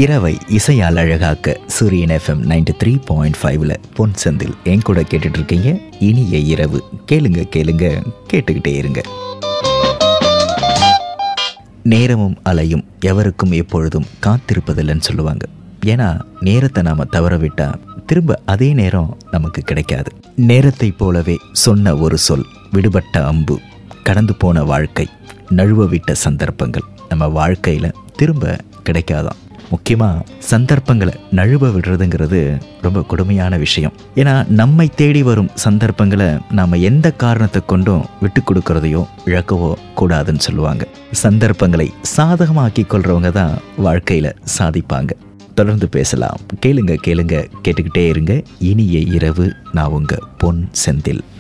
இரவை இசையால் அழகாக்க சூரியன் எஃப்எம் நைன்டி த்ரீ பாயிண்ட் ஃபைவ்ல பொன் செந்தில் என் கூட கேட்டுட்டு இருக்கீங்க இனிய இரவு கேளுங்க கேளுங்க கேட்டுக்கிட்டே இருங்க நேரமும் அலையும் எவருக்கும் எப்பொழுதும் காத்திருப்பதில்லைன்னு சொல்லுவாங்க ஏன்னா நேரத்தை நாம் தவற விட்டா திரும்ப அதே நேரம் நமக்கு கிடைக்காது நேரத்தை போலவே சொன்ன ஒரு சொல் விடுபட்ட அம்பு கடந்து போன வாழ்க்கை நழுவ விட்ட சந்தர்ப்பங்கள் நம்ம வாழ்க்கையில் திரும்ப கிடைக்காதான் முக்கியமாக சந்தர்ப்பங்களை நழுவ விடுறதுங்கிறது ரொம்ப கொடுமையான விஷயம் ஏன்னா நம்மை தேடி வரும் சந்தர்ப்பங்களை நாம் எந்த காரணத்தை கொண்டும் விட்டு கொடுக்கறதையோ இழக்கவோ கூடாதுன்னு சொல்லுவாங்க சந்தர்ப்பங்களை சாதகமாக்கி கொள்றவங்க தான் வாழ்க்கையில் சாதிப்பாங்க தொடர்ந்து பேசலாம் கேளுங்க கேளுங்க கேட்டுக்கிட்டே இருங்க இனிய இரவு நான் உங்க பொன் செந்தில்